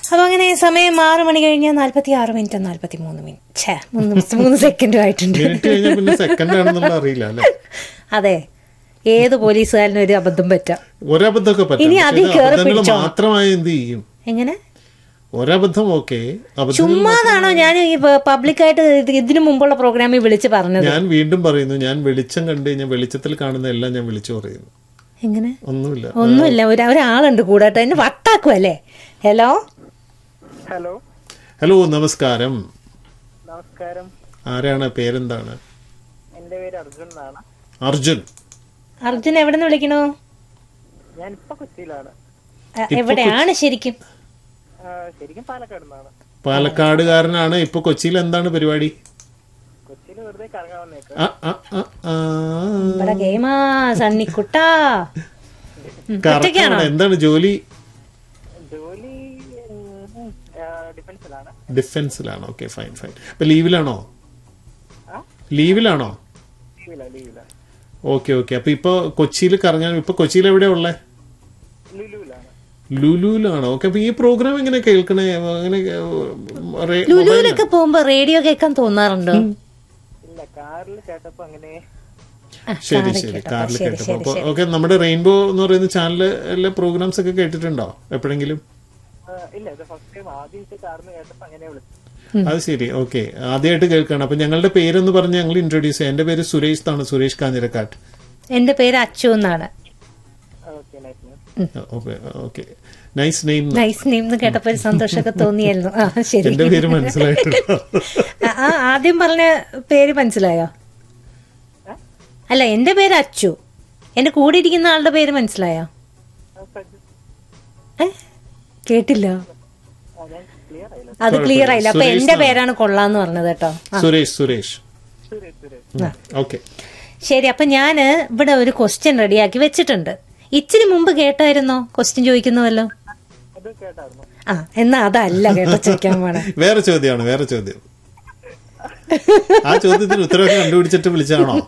അപ്പൊ അങ്ങനെ സമയം ആറ് മണി കഴിഞ്ഞ് നാല്പത്തി ആറ് മിനിറ്റ് നാല്പത്തി മൂന്ന് മിനിറ്റ് ഛേ, മൂന്ന് മൂന്ന് സെക്കൻഡും ആയിട്ടുണ്ട് മിനിറ്റ് കഴിഞ്ഞാൽ പിന്നെ സെക്കൻഡ് ആണെന്നുള്ള അറിയില്ല അല്ലെ അതെ ഏത് പോലീസുകാരനും ഒരു അബദ്ധം പറ്റാം ഒരബദ്ധമൊക്കെ പറ്റും ഇനി പക്ഷേ അതിൽ ഇത് കേറി അബദ്ധങ്ങൾ പിടിച്ചോ. മാത്രമായി എന്ത് ചെയ്യും എങ്ങനെ ഒരബദ്ധം ഓക്കെ അബദ്ധങ്ങൾ ചുമ്മാതാണോ ഞാൻ ഈ പബ്ലിക്കായിട്ട് ഇതിനു മുമ്പുള്ള പ്രോഗ്രാമിൽ വിളിച്ച് പറഞ്ഞത് ഞാൻ വീണ്ടും പറയുന്നു ഞാൻ വെളിച്ചം കണ്ടു കഴിഞ്ഞാൽ വെളിച്ചത്തിൽ കാണുന്ന എല്ലാം ഞാൻ വിളിച്ചു പറയുന്നു എങ്ങനെ ഒന്നുമില്ല ഒന്നുമില്ല ഒരു ഒരാളുണ്ട് കൂടാട്ടോ എന്നെ വട്ടാക്കുമല്ലേ ഹലോ ഹലോ ഹലോ നമസ്കാരം നമസ്കാരം ആരാണ് പേരെന്താണ് എൻ്റെ പേര് അർജുൻ എന്നാണ് അർജുൻ അർജുൻ എവിടെ നിന്ന് വിളിക്കണോ ഞാനിപ്പോ കൊച്ചിയിലാണ് അ, എവിടെയാണ് ശരിക്കും ആ, ശരിക്കും പാലക്കാട് നിന്നാണ് പാലക്കാടുകാരനാണ് ഇപ്പൊ കൊച്ചിയിൽ എന്താണ് പരിപാടി കൊച്ചിയിൽ വെറുതെ കറങ്ങാൻ വന്നേക്ക് ആ, ആ, ആ, ആ. ഇവിടെ ഗെയിമാ സണ്ണിക്കുട്ടാ ഉം, കറക്റ്റ് ഒറ്റയ്ക്കാണോ ആണ്. എന്താണ് ജോലി ജോലി ഉം, ആ, ഡിഫൻസിലാണ് ഡിഫൻസിലാണ് ഓക്കെ ഫൈൻ ഫൈൻ ഇപ്പൊ ലീവിലാണോ ആ? ലീവിലാണോ ലീവില ലീവില ഓക്കെ ഓക്കെ അപ്പൊ ഇപ്പൊ കൊച്ചിയിൽ കറങ്ങാൻ ഇപ്പൊ കൊച്ചിയിൽ എവിടെയാ ഉള്ളേ ലുലുവിലാണ് ലുലുവിലാണോ ഓക്കെ അപ്പൊ ഈ പ്രോഗ്രാം എങ്ങനെ കേൾക്കണേ അങ്ങനെ റേ- ലുലുവിലൊക്കെ പോകുമ്പോ റേഡിയോ കേൾക്കാൻ തോന്നാറുണ്ടോ ഇല്ല കാറിൽ കേട്ടപ്പോ അങ്ങനെ ആ, ശരി കാറിൽ ശരി കേട്ടോ. കാറിൽ ശരി കേട്ടപ്പോ ശരി അപ്പൊ ശരി ഓക്കെ നമ്മുടെ റെയിൻബോ എന്ന് പറയുന്ന ചാനലിലെ പ്രോഗ്രാംസ് ഒക്കെ കേട്ടിട്ടുണ്ടോ എപ്പോഴെങ്കിലും ആ, ഇല്ല ഇത് ഫസ്റ്റ് ടൈം ആദ്യത്തെ കാറിന് കേട്ടപ്പോ അങ്ങനെ വിളിച്ചു അത് ശരി ഓക്കെ ആദ്യമായിട്ട് കേൾക്കണം അപ്പൊ ഞങ്ങളുടെ പേരെന്ന് പറഞ്ഞ് ഞങ്ങൾ ഇൻട്രൊഡ്യൂസ് ചെയ്യാം എന്റെ പേര് സുരേഷ് ആണ് സുരേഷ് കാഞ്ഞിരക്കാട്ട് എന്റെ പേര് അച്ചു എന്നാണ് okay nice okay nice name nice name എന്ന് കേട്ടപ്പോ ഒരു സന്തോഷമൊക്കെ തോന്നിയായിരുന്നു ആ ശരി എന്റെ പേര് മനസ്സിലായിട്ടുണ്ട് ആ, ആ, ആദ്യം പറഞ്ഞ പേര് മനസ്സിലായോ അല്ല എന്റെ പേര് അച്ചു എന്റെ കൂടെ ഇരിക്കുന്ന ആളുടെ പേര് മനസ്സിലായോ ഏ? കേട്ടില്ല ഞാൻ ക്ലിയർ ആയില്ല അത് ക്ലിയർ ആയില്ല അപ്പൊ സുരേഷ് എന്റെ എന്നാണ്. പേരാണ് കൊള്ളാന്ന് പറഞ്ഞത് കേട്ടോ ആ, സുരേഷ് സുരേഷ് സുരേഷ് സുരേഷ് ഓക്കെ ശരി അപ്പൊ ഞാന് ഇവിടെ ഒരു ക്വസ്റ്റ്യൻ റെഡിയാക്കി വെച്ചിട്ടുണ്ട് ഇച്ചിരി മുമ്പ് കേട്ടായിരുന്നോ ക്വസ്റ്റ്യൻ ചോദിക്കുന്നുവല്ലോ അത് കേട്ടായിരുന്നു ആ എന്നാ അതല്ല കേട്ടോ ചോദിക്കാൻ പോണേ വേറെ ചോദ്യമാണ് വേറെ ചോദ്യം ആ ചോദ്യത്തിന് ഉത്തരവൊക്കെ കണ്ടുപിടിച്ചിട്ട് വിളിച്ചാണോ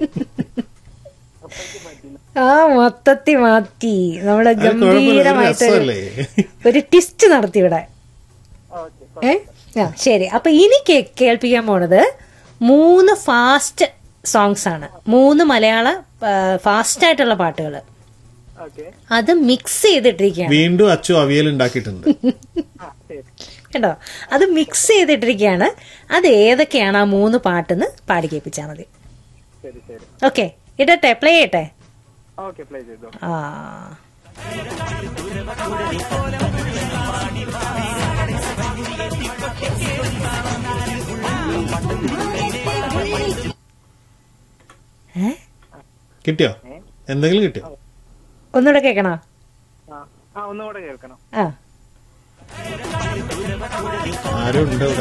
ആ മൊത്തത്തി മാറ്റി നമ്മള് അത് കുഴപ്പമില്ല, ഒരു ഗംഭീരമായിട്ട് രസമല്ലേ ഒരു ടിസ്റ്റ് നടത്തി ഇവിടെ ഓക്കെ ഏ ആ ശരി അപ്പൊ ഇനി കേ- കേൾപ്പിക്കാൻ പോണത് മൂന്ന് ഫാസ്റ്റ് സോങ്സ് ആണ് മൂന്ന് മലയാള ഫാസ്റ്റ് ആയിട്ടുള്ള പാട്ടുകൾ ഓക്കെ അത് മിക്സ് ചെയ്തിട്ടിരിക്കുകയാണ് വീണ്ടും അച്ചു അവിയൽ ഉണ്ടാക്കിയിട്ടുണ്ട് ആ ശരി കേട്ടോ അത് മിക്സ് ചെയ്തിട്ടിരിക്കുകയാണ് അത് ഏതൊക്കെയാണ് ആ മൂന്ന് പാട്ടെന്ന് പാടി കേൾപ്പിച്ചാൽ മതി ശരി ശരി ഓക്കെ ഇടട്ടെ പ്ലേ ചെയ്യട്ടെ ഓക്കെ പ്ലേ ചെയ്തോ ആ ഏ കിട്ടിയോ എന്തെങ്കിലും കിട്ടിയോ ഒന്നുകൂടെ കേൾക്കണോ ആ ആ ഒന്നുകൂടെ കേൾക്കണം ആ ആരും ഉണ്ടോ ഇവിടെ